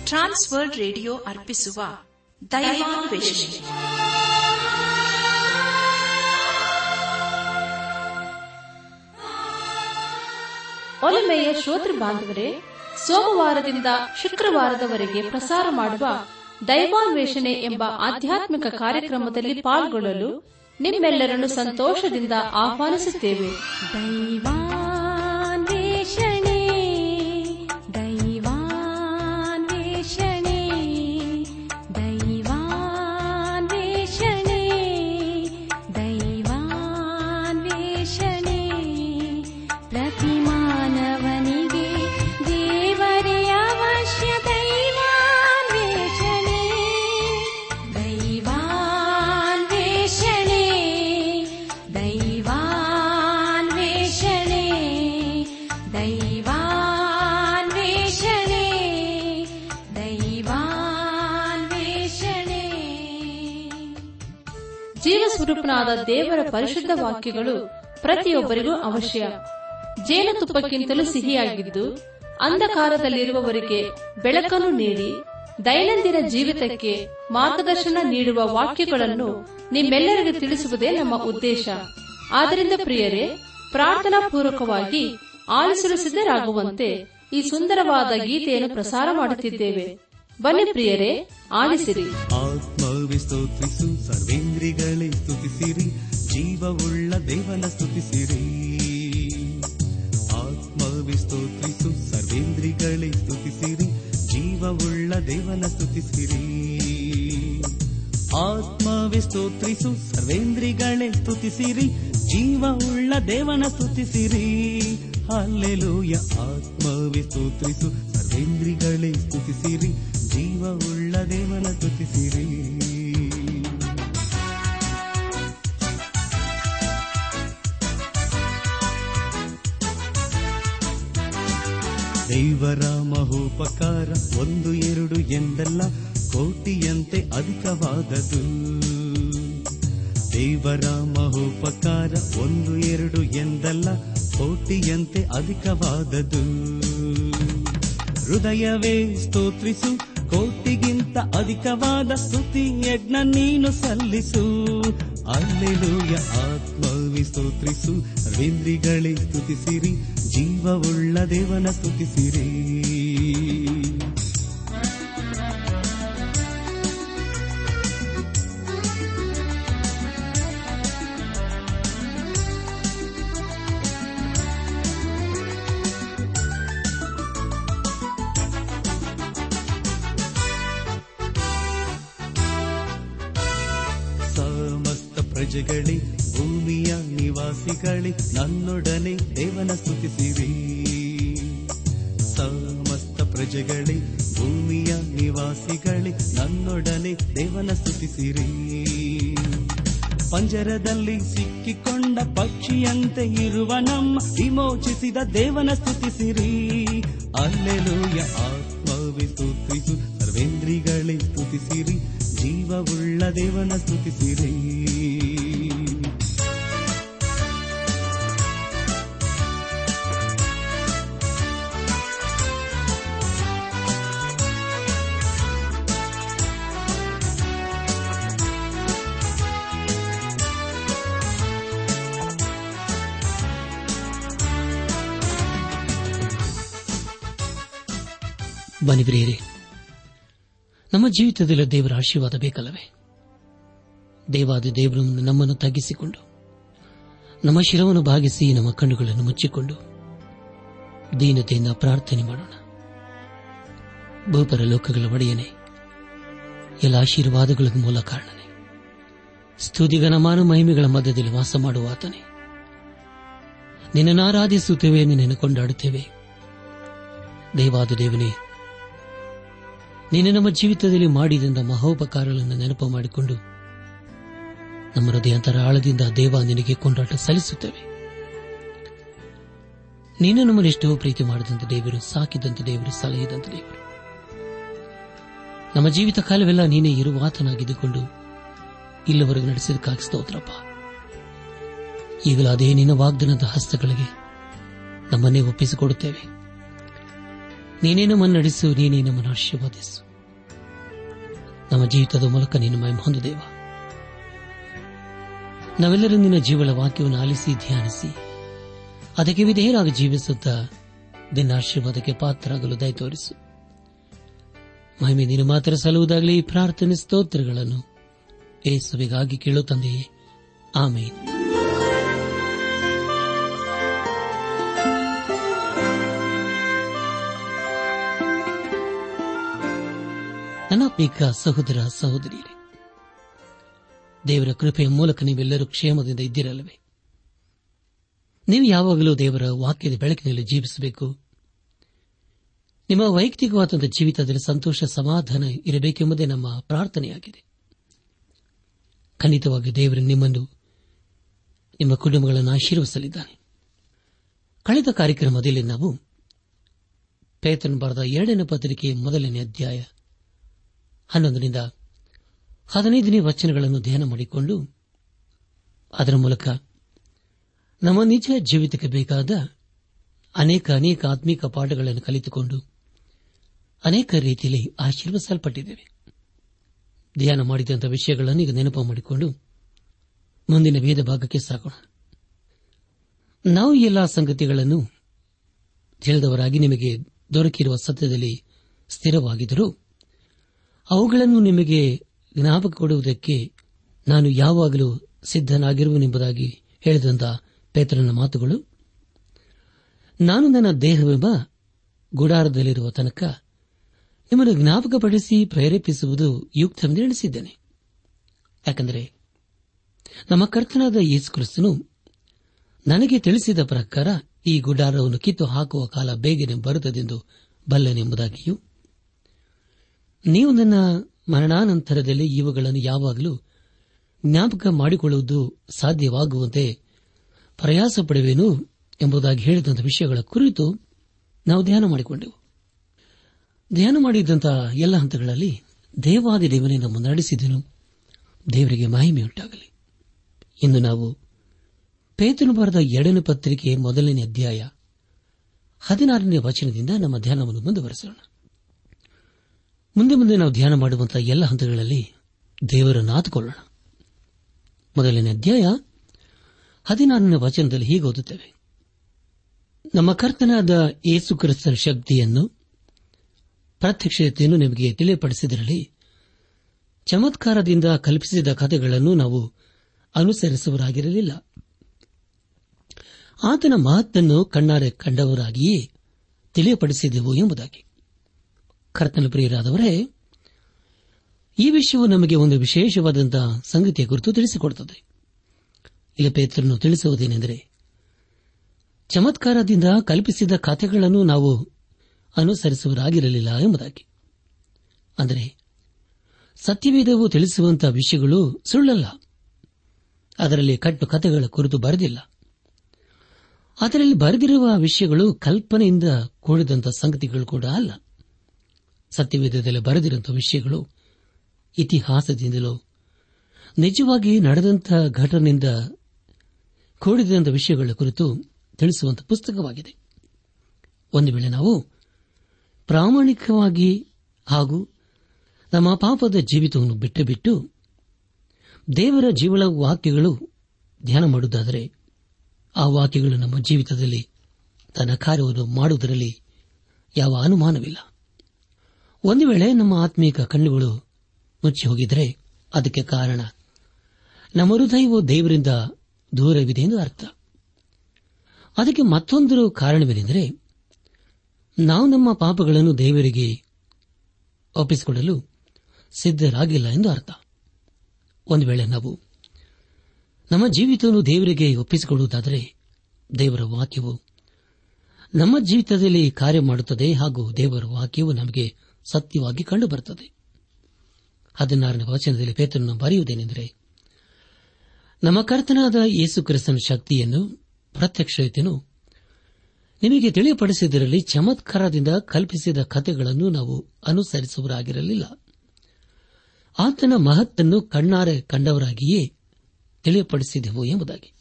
Trans World radio ಅರ್ಪಿಸುವ ದೈವಾನ್ವೇಷಣೆ ಒಲಮೆಯ ಶ್ರೋತೃ ಬಾಂಧವರೇ ಸೋಮವಾರದಿಂದ ಶುಕ್ರವಾರದವರೆಗೆ ಪ್ರಸಾರ ಮಾಡುವ ದೈವಾನ್ವೇಷಣೆ ಎಂಬ ಆಧ್ಯಾತ್ಮಿಕ ಕಾರ್ಯಕ್ರಮದಲ್ಲಿ ಪಾಲ್ಗೊಳ್ಳಲು ನಿಮ್ಮೆಲ್ಲರನ್ನು ಸಂತೋಷದಿಂದ ಆಹ್ವಾನಿಸುತ್ತೇವೆ ದೈವಾನ್ವೇಷಣೆ ದೈವಾನ್ವೇಷಣೆ ದೈವಾನ್ವೇಷಣೆ ದೈವಾನ್ವೇಷಣೆ ಪ್ರತಿ ಮಾನವನಿಗೆ ದೇವರೇ ಅವಶ್ಯ ದೈವಾನ್ವೇಷಣೆ ದೈವಾನ್ವೇಷಣೆ ದೈವಾನ್ವೇಷಣೆ ದೈವಾನ್ವೇಷಣೆ ದೈವಾನ್ವೇಷಣೆ ಜೀವ ಸ್ವರೂಪನಾದ ದೇವರ ಪರಿಶುದ್ಧ ವಾಕ್ಯಗಳು ಪ್ರತಿಯೊಬ್ಬರಿಗೂ ಅವಶ್ಯ ಜೇನುತುಪ್ಪಕ್ಕಿಂತಲೂ ಸಿಹಿಯಾಗಿದ್ದು ಅಂಧಕಾರದಲ್ಲಿರುವವರಿಗೆ ಬೆಳಕನ್ನು ನೀಡಿ ದೈನಂದಿನ ಜೀವಿತಕ್ಕೆ ಮಾರ್ಗದರ್ಶನ ನೀಡುವ ವಾಕ್ಯಗಳನ್ನು ನಿಮ್ಮೆಲ್ಲರಿಗೂ ತಿಳಿಸುವುದೇ ನಮ್ಮ ಉದ್ದೇಶ ಆದ್ದರಿಂದ ಪ್ರಿಯರೇ ಪ್ರಾರ್ಥನಾ ಪೂರ್ವಕವಾಗಿ ಆಲಿಸಲು ಸಿದ್ಧರಾಗುವಂತೆ ಈ ಸುಂದರವಾದ ಗೀತೆಯನ್ನು ಪ್ರಸಾರ ಮಾಡುತ್ತಿದ್ದೇವೆ ಬನ್ನಿ ಪ್ರಿಯರೇ ಆಲಿಸಿರಿ ಆತ್ಮವೇ ಸ್ತೋತ್ರಿಸು ಸರ್ವೇಂದ್ರಿಗಳೇ ಸ್ತುತಿಸಿರಿ ಜೀವವುಳ್ಳ ದೇವನ ಸ್ತುತಿಸಿರಿ ಆತ್ಮವೇ ಸ್ತೋತ್ರಿಸು ಸರ್ವೇಂದ್ರಿಗಳೇ ಸ್ತುತಿಸಿರಿ ಜೀವವುಳ್ಳ ದೇವನ ಸ್ತುತಿಸಿರಿ ಆತ್ಮವೇ ಸ್ತೋತ್ರಿಸು ಸರ್ವೇಂದ್ರಿಗಳೇ ಸ್ತುತಿಸಿರಿ ಜೀವವುಳ್ಳ ದೇವನ ಸ್ತುತಿಸಿರಿ ಅಲ್ಲೆಲೂಯ ಆತ್ಮವೇ ಸ್ತೋತ್ರಿಸು ಸರ್ವೇಂದ್ರಿಗಳೇ ಸ್ತುತಿಸಿರಿ ಜೀವವುಳ್ಳ ದೇವನ ಸ್ತುತಿಸಿರಿ ದೇವರ ಮಹೋಪಕಾರ ಒಂದು ಎರಡು ಎಂದಲ್ಲ ಕೋಟಿಯಂತೆ ಅಧಿಕವಾದದು ದೇವರ ಮಹೋಪಕಾರ ಒಂದು ಎರಡು ಎಂದಲ್ಲ ಕೋಟಿಯಂತೆ ಅಧಿಕವಾದದು ಹೃದಯವೇ ಸ್ತೋತ್ರಿಸು ಕೋಟಿಗಿಂತ ಅಧಿಕವಾದ ಸ್ತುತಿ ಯಜ್ಞ ನೀನು ಸಲ್ಲಿಸು ಅಲ್ಲೆಲೂಯ ಆತ್ಮವಿ ಸ್ತೋತ್ರಿಸು ರೇಂದ್ರಿಗಳೇ ಸ್ತುತಿಸಿರಿ ಜೀವವುಳ್ಳ ದೇವನ ಸ್ತುತಿಸಿರಿ ಸಮಸ್ತ ಪ್ರಜೆಗಳೇ ಭೂಮಿಯ ನಿವಾಸಿಗಳೇ ನನ್ನೊಡನೆ ದೇವನ ಸ್ತುತಿಸಿರಿ ಸಮಸ್ತ ಪ್ರಜೆಗಳೇ ಭೂಮಿಯ ನಿವಾಸಿಗಳೇ ನನ್ನೊಡನೆ ದೇವನ ಸ್ತುತಿಸಿರಿ ಪಂಜರದಲ್ಲಿ ಸಿಕ್ಕಿಕೊಂಡ ಪಕ್ಷಿಯಂತೆ ಇರುವ ನಮ್ಮ ವಿಮೋಚಿಸಿದ ದೇವನ ಸ್ತುತಿಸಿರಿ ಅಲ್ಲೆಲೂಯ ಆತ್ಮವೇ ಸ್ತುತಿಸು ಸರ್ವೇಂದ್ರಿಗಳೇ ಸ್ತುತಿಸಿರಿ ಜೀವವುಳ್ಳ ದೇವನ ಸ್ತುತಿಸಿರಿ ಬನ್ನಿ ಪ್ರಿಯರೇ ನಮ್ಮ ಜೀವಿತದಲ್ಲಿ ದೇವರ ಆಶೀರ್ವಾದ ಬೇಕಲ್ಲವೇ ದೇವಾದ ದೇವರು ನಮ್ಮನ್ನು ತಗ್ಗಿಸಿಕೊಂಡು ನಮ್ಮ ಶಿರವನ್ನು ಭಾಗಿಸಿ ನಮ್ಮ ಕಣ್ಣುಗಳನ್ನು ಮುಚ್ಚಿಕೊಂಡು ದೀನತೆಯಿಂದ ಪ್ರಾರ್ಥನೆ ಮಾಡೋಣ ಭೂಪರ ಲೋಕಗಳ ಒಡೆಯನೆ ಎಲ್ಲ ಆಶೀರ್ವಾದಗಳಿಗೆ ಮೂಲ ಕಾರಣನೇ ಸ್ತುತಿಗನಮಾನ ಮಹಿಮೆಗಳ ಮಧ್ಯದಲ್ಲಿ ವಾಸ ಮಾಡುವ ಆತನೇ ನಿನ್ನನ್ನು ಆರಾಧಿಸುತ್ತೇವೆ ನಿನ್ನನ್ನು ಕೊಂಡಾಡುತ್ತೇವೆ ದೇವಾದ ದೇವನೇ ನೀನು ನಮ್ಮ ಜೀವಿತದಲ್ಲಿ ಮಾಡಿದಂತ ಮಹೋಪಕಾರಗಳನ್ನು ನೆನಪು ಮಾಡಿಕೊಂಡು ನಮ್ಮ ಹೃದಯಾಂತರ ಆಳದಿಂದ ದೇವ ನಿನಗೆ ಕೊಂಡಾಟ ಸಲ್ಲಿಸುತ್ತೇವೆ ನೀನು ನಮ್ಮನ್ನು ಎಷ್ಟೋ ಪ್ರೀತಿ ಮಾಡಿದಂತ ದೇವರು ಸಾಕಿದಂತ ದೇವರು ಸಲಹಿದಂತ ದೇವರು ನಮ್ಮ ಜೀವಿತ ಕಾಲವೆಲ್ಲ ನೀನೇ ಇರುವಾತನಾಗಿದ್ದುಕೊಂಡು ಇಲ್ಲಿವರೆಗೂ ನಡೆಸಿದಕ್ಕಾಗಿ ಸ್ತೋತ್ರಪ್ಪ ಈಗಲೂ ಅದೇ ನಿನ್ನ ವಾಗ್ದಾನದ ಹಸ್ತಗಳಿಗೆ ನಮ್ಮನ್ನೇ ಒಪ್ಪಿಸಿಕೊಡುತ್ತೇವೆ ನೀನೇ ನಮ್ಮನ್ನು ನಡೆಸು ನೀನೇ ನಮ್ಮನ್ನು ಆಶೀರ್ವದಿಸು ನಮ್ಮ ಜೀವಿತದ ಮೂಲಕ ನೀನು ಮಹಿಮ ಹೊಂದು ದೇವ ನಾವೆಲ್ಲರೂ ನಿನ್ನ ಜೀವನ ವಾಕ್ಯವನ್ನು ಆಲಿಸಿ ಧ್ಯಾನಿಸಿ ಅದಕ್ಕೆ ವಿಧೇಯರಾಗಿ ಜೀವಿಸುತ್ತಾ ನಿನ್ನ ಆಶೀರ್ವಾದಕ್ಕೆ ಪಾತ್ರರಾಗಲು ದಯ ತೋರಿಸು ಮಹಿಮೆ ನೀನು ಮಾತ್ರ ಸಲ್ಲುವುದಾಗಲಿ ಈ ಪ್ರಾರ್ಥನೆ ಸ್ತೋತ್ರಗಳನ್ನು ಏಸುವಿಗಾಗಿ ಕೇಳು ತಂದೆಯೇ ಆಮೇಲೆ ನನ್ನಾತ್ಮೀಕ ಸಹೋದರ ಸಹೋದರಿಯರೇ ದೇವರ ಕೃಪೆಯ ಮೂಲಕ ನೀವೆಲ್ಲರೂ ಕ್ಷೇಮದಿಂದ ಇದ್ದಿರಲ್ಲವೇ ನೀವು ಯಾವಾಗಲೂ ದೇವರ ವಾಕ್ಯದ ಬೆಳಕಿನಲ್ಲಿ ಜೀವಿಸಬೇಕು ನಿಮ್ಮ ವೈಯಕ್ತಿಕವಾದ ಜೀವಿತದಲ್ಲಿ ಸಂತೋಷ ಸಮಾಧಾನ ಇರಬೇಕೆಂಬುದೇ ನಮ್ಮ ಪ್ರಾರ್ಥನೆಯಾಗಿದೆ ಖಂಡಿತವಾಗಿ ದೇವರು ನಿಮ್ಮನ್ನು ನಿಮ್ಮ ಕುಟುಂಬಗಳನ್ನು ಆಶೀರ್ವಸಲಿದ್ದಾನೆ ಕಳೆದ ಕಾರ್ಯಕ್ರಮದಲ್ಲಿ ನಾವು ಪೇತನ್ ಬರೆದ ಎರಡನೇ ಪತ್ರಿಕೆ ಮೊದಲನೇ ಅಧ್ಯಾಯ ಹನ್ನೊಂದರಿಂದ ಹದಿನೈದನೇ ವಚನಗಳನ್ನು ಧ್ಯಾನ ಮಾಡಿಕೊಂಡು ಅದರ ಮೂಲಕ ನಮ್ಮ ನಿಜ ಜೀವಿತಕ್ಕೆ ಬೇಕಾದ ಅನೇಕ ಅನೇಕ ಆತ್ಮೀಕ ಪಾಠಗಳನ್ನು ಕಲಿತುಕೊಂಡು ಅನೇಕ ರೀತಿಯಲ್ಲಿ ಆಶೀರ್ವಸಲ್ಪಟ್ಟಿದ್ದೇವೆ ಧ್ಯಾನ ಮಾಡಿದಂಥ ವಿಷಯಗಳನ್ನು ಈಗ ನೆನಪು ಮಾಡಿಕೊಂಡು ಮುಂದಿನ ಭೇದ ಭಾಗಕ್ಕೆ ಸಾಗೋಣ ನಾವು ಈ ಎಲ್ಲಾ ಸಂಗತಿಗಳನ್ನು ತಿಳಿದವರಾಗಿ ನಿಮಗೆ ದೊರಕಿರುವ ಸತ್ಯದಲ್ಲಿ ಸ್ಥಿರವಾಗಿದ್ದರೂ ಅವುಗಳನ್ನು ನಿಮಗೆ ಜ್ಞಾಪಕ ಕೊಡುವುದಕ್ಕೆ ನಾನು ಯಾವಾಗಲೂ ಸಿದ್ದನಾಗಿರುವನೆಂಬುದಾಗಿ ಹೇಳಿದಂತ ಪೇತ್ರನ ಮಾತುಗಳು ನಾನು ನನ್ನ ದೇಹವೆಂಬ ಗುಡಾರದಲ್ಲಿರುವ ತನಕ ನಿಮ್ಮನ್ನು ಜ್ಞಾಪಕಪಡಿಸಿ ಪ್ರೇರೇಪಿಸುವುದು ಯುಕ್ತವೆಂದು ಎಣಿಸಿದ್ದೇನೆ ಯಾಕೆಂದರೆ ನಮ್ಮ ಕರ್ತನಾದ ಯೇಸುಕ್ರಿಸ್ತನು ನನಗೆ ತಿಳಿಸಿದ ಪ್ರಕಾರ ಈ ಗುಡಾರವನ್ನು ಕಿತ್ತು ಹಾಕುವ ಕಾಲ ಬೇಗನೆ ಬರುತ್ತದೆಂದು ಬಲ್ಲೆನೆಂಬುದಾಗಿಯೂ ನೀವು ನನ್ನ ಮರಣಾನಂತರದಲ್ಲಿ ಇವುಗಳನ್ನು ಯಾವಾಗಲೂ ಜ್ಞಾಪಕ ಮಾಡಿಕೊಳ್ಳುವುದು ಸಾಧ್ಯವಾಗುವಂತೆ ಪ್ರಯಾಸ ಪಡುವೆನು ಎಂಬುದಾಗಿ ಹೇಳಿದಂಥ ವಿಷಯಗಳ ಕುರಿತು ನಾವು ಧ್ಯಾನ ಮಾಡಿಕೊಂಡೆವು ಧ್ಯಾನ ಮಾಡಿದಂತಹ ಎಲ್ಲ ಹಂತಗಳಲ್ಲಿ ದೇವಾದಿ ದೇವನೇ ನಮ್ಮ ನಡೆಸಿದನು ದೇವರಿಗೆ ಮಹಿಮೆಯುಂಟಾಗಲಿ ಇಂದು ನಾವು ಪೇತನು ಬರೆದ ಎರಡನೇ ಪತ್ರಿಕೆ ಮೊದಲನೇ ಅಧ್ಯಾಯ ಹದಿನಾರನೇ ವಚನದಿಂದ ನಮ್ಮ ಧ್ಯಾನವನ್ನು ಮುಂದುವರೆಸೋಣ ಮುಂದೆ ಮುಂದೆ ನಾವು ಧ್ಯಾನ ಮಾಡುವಂತಹ ಎಲ್ಲ ಹಂತಗಳಲ್ಲಿ ದೇವರನ್ನು ಆತುಕೊಳ್ಳೋಣ ಮೊದಲನೇ ಅಧ್ಯಾಯ ಹದಿನಾರನೇ ವಚನದಲ್ಲಿ ಹೀಗೆ ಓದುತ್ತೇವೆ ನಮ್ಮ ಕರ್ತನಾದ ಯೇಸು ಕ್ರಿಸ್ತನ ಶಕ್ತಿಯನ್ನು ಪ್ರತ್ಯಕ್ಷತೆಯನ್ನು ನಿಮಗೆ ತಿಳಿಯಪಡಿಸಿದರಲ್ಲಿ ಚಮತ್ಕಾರದಿಂದ ಕಲ್ಪಿಸಿದ ಕಥೆಗಳನ್ನು ನಾವು ಅನುಸರಿಸುವರಾಗಿರಲಿಲ್ಲ ಆತನ ಮಹತ್ತನ್ನು ಕಣ್ಣಾರೆ ಕಂಡವರಾಗಿಯೇ ತಿಳಿಯಪಡಿಸಿದೆವು ಎಂಬುದಾಗಿ ಕರ್ತನ ಪ್ರಿಯರಾದವರೇ ಈ ವಿಷಯವು ನಮಗೆ ಒಂದು ವಿಶೇಷವಾದಂತಹ ಸಂಗತಿಯ ಕುರಿತು ತಿಳಿಸಿಕೊಡುತ್ತದೆ ಇಲ್ಲಿ ಪೇತ್ರನು ತಿಳಿಸುವುದೇನೆಂದರೆ ಚಮತ್ಕಾರದಿಂದ ಕಲ್ಪಿಸಿದ ಕಥೆಗಳನ್ನು ನಾವು ಅನುಸರಿಸುವರಾಗಿರಲಿಲ್ಲ ಎಂಬುದಾಗಿ ಅಂದರೆ ಸತ್ಯವೇದವು ತಿಳಿಸುವಂತಹ ವಿಷಯಗಳು ಸುಳ್ಳಲ್ಲ ಅದರಲ್ಲಿ ಕಟ್ಟು ಕಥೆಗಳ ಕುರಿತು ಬರೆದಿಲ್ಲ ಅದರಲ್ಲಿ ಬರೆದಿರುವ ವಿಷಯಗಳು ಕಲ್ಪನೆಯಿಂದ ಕೂಡಿದಂಥ ಸಂಗತಿಗಳು ಕೂಡ ಅಲ್ಲ ಸತ್ಯವೇದದಲ್ಲಿ ಬರೆದಿರುವಂತಹ ವಿಷಯಗಳು ಇತಿಹಾಸದಿಂದಲೋ ನಿಜವಾಗಿ ನಡೆದಂಥ ಘಟನೆಯಿಂದ ಕೂಡಿದಂಥ ವಿಷಯಗಳ ಕುರಿತು ತಿಳಿಸುವಂತಹ ಪುಸ್ತಕವಾಗಿದೆ ಒಂದು ವೇಳೆ ನಾವು ಪ್ರಾಮಾಣಿಕವಾಗಿ ಹಾಗೂ ನಮ್ಮ ಪಾಪದ ಜೀವಿತವನ್ನು ಬಿಟ್ಟು ಬಿಟ್ಟು ದೇವರ ಜೀವಳ ವಾಕ್ಯಗಳು ಧ್ಯಾನ ಮಾಡುವುದಾದರೆ ಆ ವಾಕ್ಯಗಳು ನಮ್ಮ ಜೀವಿತದಲ್ಲಿ ತನ್ನ ಕಾರ್ಯವನ್ನು ಮಾಡುವುದರಲ್ಲಿ ಯಾವ ಅನುಮಾನವಿಲ್ಲ ಒಂದು ವೇಳೆ ನಮ್ಮ ಆತ್ಮೀಕ ಕಣ್ಣುಗಳು ಮುಚ್ಚಿ ಹೋಗಿದರೆ ಅದಕ್ಕೆ ಕಾರಣ ನಮ್ಮ ಹೃದಯವು ದೇವರಿಂದ ದೂರವಿದೆ ಎಂದು ಅರ್ಥ ಅದಕ್ಕೆ ಮತ್ತೊಂದು ಕಾರಣವೇನೆಂದರೆ ನಾವು ನಮ್ಮ ಪಾಪಗಳನ್ನು ದೇವರಿಗೆ ಒಪ್ಪಿಸಿಕೊಡಲು ಸಿದ್ದರಾಗಿಲ್ಲ ಎಂದು ಅರ್ಥ ಒಂದು ವೇಳೆ ನಾವು ನಮ್ಮ ಜೀವಿತವನ್ನು ದೇವರಿಗೆ ಒಪ್ಪಿಸಿಕೊಡುವುದಾದರೆ ದೇವರ ವಾಕ್ಯವು ನಮ್ಮ ಜೀವಿತದಲ್ಲಿ ಕಾರ್ಯ ಮಾಡುತ್ತದೆ ಹಾಗೂ ದೇವರ ವಾಕ್ಯವು ನಮಗೆ ಸತ್ಯವಾಗಿ ಕಂಡುಬರುತ್ತದೆ ಹದಿನಾರನೇ ವಚನದಲ್ಲಿ ಪೇತ್ರನು ಬರೆಯುವುದೇನೆಂದರೆ ನಮ್ಮ ಕರ್ತನಾದ ಯೇಸು ಕ್ರಿಸ್ತನ ಶಕ್ತಿಯನ್ನು ಪ್ರತ್ಯಕ್ಷತೆಯನ್ನು ನಿಮಗೆ ತಿಳಿಯಪಡಿಸಿದರಲ್ಲಿ ಚಮತ್ಕಾರದಿಂದ ಕಲ್ಪಿಸಿದ ಕಥೆಗಳನ್ನು ನಾವು ಅನುಸರಿಸುವರಾಗಿರಲಿಲ್ಲ ಆತನ ಮಹತ್ತನ್ನು ಕಣ್ಣಾರೆ ಕಂಡವರಾಗಿಯೇ ತಿಳಿಯಪಡಿಸಿದೆವು ಎಂಬುದಾಗಿ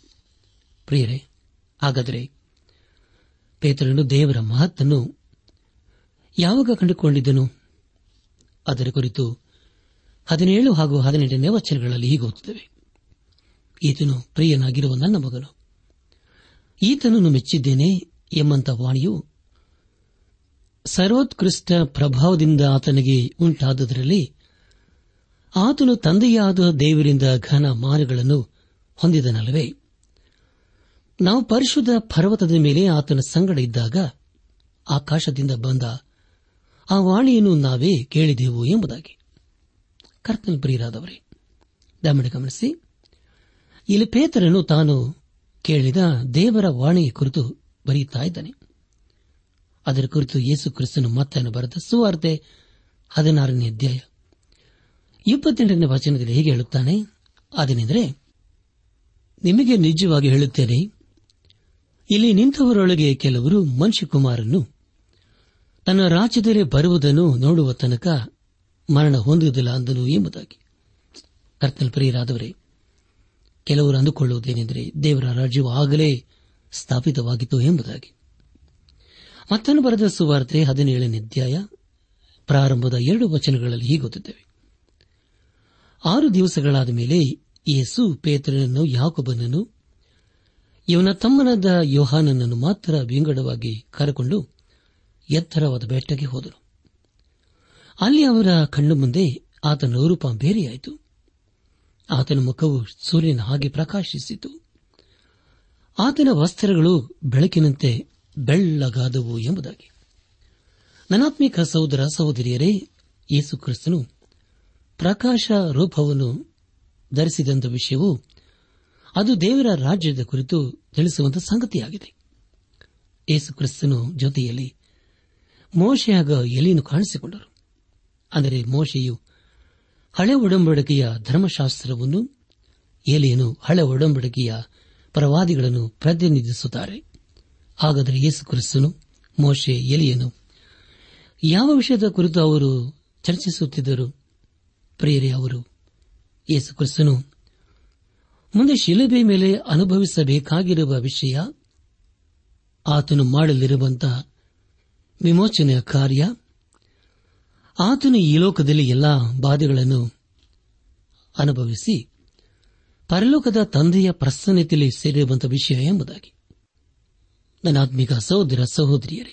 ಪ್ರಿಯರೇ ಹಾಗಾದರೆ ಪೇತ್ರನು ದೇವರ ಮಹತ್ತನ್ನು ಯಾವಾಗ ಕಂಡುಕೊಂಡಿದ್ದನು ಅದರ ಕುರಿತು ಹದಿನೇಳು ಹಾಗೂ ಹದಿನೆಂಟನೇ ವಚನಗಳಲ್ಲಿ ಹೀಗೆ ಓದುತ್ತೇವೆ ಈತನು ಪ್ರಿಯನಾಗಿರುವ ನನ್ನ ಮಗನು ಈತನನ್ನು ಮೆಚ್ಚಿದ್ದೇನೆ ಎಂಬಂತ ವಾಣಿಯು ಸರ್ವೋತ್ಕೃಷ್ಟ ಪ್ರಭಾವದಿಂದ ಆತನಿಗೆ ಉಂಟಾದುದರಲ್ಲಿ ಆತನು ತಂದೆಯಾದ ದೇವರಿಂದ ಘನ ಮಾನಗಳನ್ನು ಹೊಂದಿದನಲ್ಲವೇ ನಾವು ಪರಿಶುದ್ಧ ಪರ್ವತದ ಮೇಲೆ ಆತನ ಸಂಗಡ ಇದ್ದಾಗ ಆಕಾಶದಿಂದ ಬಂದ ಆ ವಾಣಿಯನ್ನು ನಾವೇ ಕೇಳಿದೆವು ಎಂಬುದಾಗಿ ಕರ್ತನ ಪ್ರಿಯರಾದವರೇ ದಯಮಾಡಿ ಗಮನಿಸಿ ಇಲ್ಲಿ ಪೇತರನು ತಾನು ಕೇಳಿದ ದೇವರ ವಾಣಿಯ ಕುರಿತು ಬರೆಯುತ್ತಾ ಇದ್ದಾನೆ ಅದರ ಕುರಿತು ಯೇಸು ಕ್ರಿಸ್ತನು ಮತ್ತನ್ನು ಬರೆದ ಸುವಾರ್ತೆ ಹದಿನಾರನೇ ಅಧ್ಯಾಯ ಇಪ್ಪತ್ತೆಂಟನೇ ವಚನದಲ್ಲಿ ಹೇಗೆ ಹೇಳುತ್ತಾನೆ ಅದೇನೆಂದರೆ ನಿಮಗೆ ನಿಜವಾಗಿ ಹೇಳುತ್ತೇನೆ ಇಲ್ಲಿ ನಿಂತವರೊಳಗೆ ಕೆಲವರು ಮನುಷ್ಯಕುಮಾರನ್ನು ತನ್ನ ರಾಜ್ಯದಲ್ಲಿ ಬರುವುದನ್ನು ನೋಡುವ ತನಕ ಮರಣ ಹೊಂದುವುದಿಲ್ಲ ಅಂದನು ಎಂಬುದಾಗಿ ಕರ್ತನ ಪ್ರಿಯರಾದವರೇ ಕೆಲವರು ಅಂದುಕೊಳ್ಳುವುದೇನೆಂದರೆ ದೇವರ ರಾಜ್ಯವು ಆಗಲೇ ಸ್ಥಾಪಿತವಾಗಿತ್ತು ಎಂಬುದಾಗಿ ಮತ್ತನ್ನು ಬರೆದ ಸುವಾರ್ತೆ ಹದಿನೇಳನೇ ಅಧ್ಯಾಯ ಪ್ರಾರಂಭದ ಎರಡು ವಚನಗಳಲ್ಲಿ ಹೀಗೊತ್ತುತ್ತೇವೆ ಆರು ದಿವಸಗಳಾದ ಮೇಲೆ ಯೇಸು ಪೇತ್ರನನ್ನು ಯಾಕೊಬ್ಬನನ್ನು ಇವನ ತಮ್ಮನಾದ ಯೋಹಾನನನ್ನು ಮಾತ್ರ ವಿಂಗಡವಾಗಿ ಕರೆಕೊಂಡು ಎತ್ತರವಾದ ಬೆಟ್ಟಕ್ಕೆ ಹೋದರು ಅಲ್ಲಿ ಅವರ ಕಣ್ಣು ಮುಂದೆ ಆತನ ರೂಪ ಬೇರೆಯಾಯಿತು ಆತನ ಮುಖವು ಸೂರ್ಯನ ಹಾಗೆ ಪ್ರಕಾಶಿಸಿತು ಆತನ ವಸ್ತ್ರಗಳು ಬೆಳಕಿನಂತೆ ಬೆಳ್ಳಗಾದವು ಎಂಬುದಾಗಿ ನನಾತ್ಮಿಕ ಸಹೋದರ ಸಹೋದರಿಯರೇ ಯೇಸು ಕ್ರಿಸ್ತನು ಪ್ರಕಾಶ ರೂಪವನ್ನು ಧರಿಸಿದಂಥ ವಿಷಯವು ಅದು ದೇವರ ರಾಜ್ಯದ ಕುರಿತು ತಿಳಿಸುವಂತ ಸಂಗತಿಯಾಗಿದೆ ಯೇಸು ಕ್ರಿಸ್ತನು ಜೊತೆಯಲ್ಲಿ ಮೋಶೆಯಾಗ ಎಲಿಯನ್ನು ಕಾಣಿಸಿಕೊಂಡರು ಅಂದರೆ ಮೋಶೆಯು ಹಳೆ ಒಡಂಬಡಿಕೆಯ ಧರ್ಮಶಾಸ್ತ್ರವನ್ನು ಏಲಿಯನು ಹಳೆ ಒಡಂಬಡಿಕೆಯ ಪ್ರವಾದಿಗಳನ್ನು ಪ್ರತಿನಿಧಿಸುತ್ತಾರೆ ಹಾಗಾದರೆ ಯೇಸು ಕ್ರಿಸ್ತನು ಮೋಶೆ ಎಲಿಯನು ಯಾವ ವಿಷಯದ ಕುರಿತು ಅವರು ಚರ್ಚಿಸುತ್ತಿದ್ದರು ಪ್ರಿಯರೇ ಅವರು ಯೇಸು ಕ್ರಿಸ್ತನು ಮುಂದೆ ಶಿಲುಬೆ ಮೇಲೆ ಅನುಭವಿಸಬೇಕಾಗಿರುವ ವಿಷಯ ಆತನು ಮಾಡಲಿರುವಂತಹ ವಿಮೋಚನೆಯ ಕಾರ್ಯ ಆತನು ಈ ಲೋಕದಲ್ಲಿ ಎಲ್ಲಾ ಬಾಧೆಗಳನ್ನು ಅನುಭವಿಸಿ ಪರಲೋಕದ ತಂದೆಯ ಪ್ರಸನ್ನತೆಯಲ್ಲಿ ಸೇರಿರುವಂತಹ ವಿಷಯ ಎಂಬುದಾಗಿ ನನ್ನಾತ್ಮಿಕ ಸಹೋದರ ಸಹೋದರಿಯರೇ